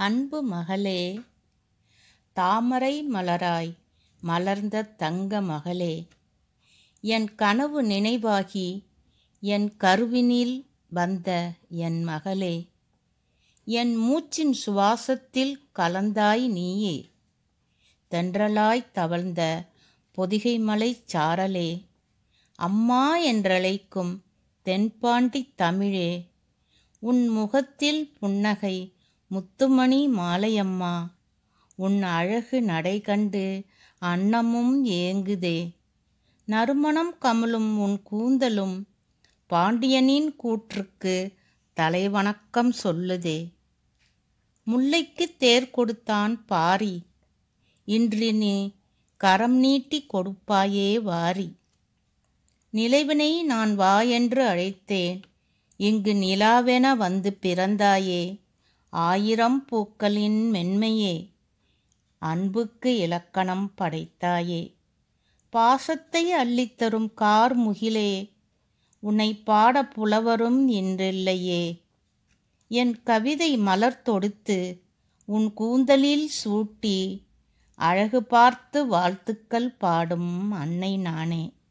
அன்பு மகளே தாமரை மலராய் மலர்ந்த தங்க மகளே என் கனவு நினைவாகி என் கருவினில் வந்த என் மகளே என் மூச்சின் சுவாசத்தில் கலந்தாய் நீயே தென்றலாய் தவழ்ந்த பொதிகை மலை சாரலே அம்மா என்றழைக்கும் தென்பாண்டி தமிழே உன் முகத்தில் புன்னகை முத்துமணி மாலையம்மா உன் அழகு நடை கண்டு அன்னமும் ஏங்குதே நறுமணம் கமலும் உன் கூந்தலும் பாண்டியனின் கூற்றுக்கு தலைவணக்கம் சொல்லுதே முல்லைக்கு தேர் கொடுத்தான் பாரி இன்று நீ கரம் நீட்டி கொடுப்பாயே வாரி நிலைவினை நான் வா என்று அழைத்தேன் இங்கு நிலாவென வந்து பிறந்தாயே ஆயிரம் பூக்களின் மென்மையே அன்புக்கு இலக்கணம் படைத்தாயே பாசத்தை அள்ளித்தரும் கார் முகிலே உன்னை பாட புலவரும் இன்றில்லையே என் கவிதை மலர் தொடுத்து உன் கூந்தலில் சூட்டி அழகு பார்த்து வாழ்த்துக்கள் பாடும் அன்னை நானே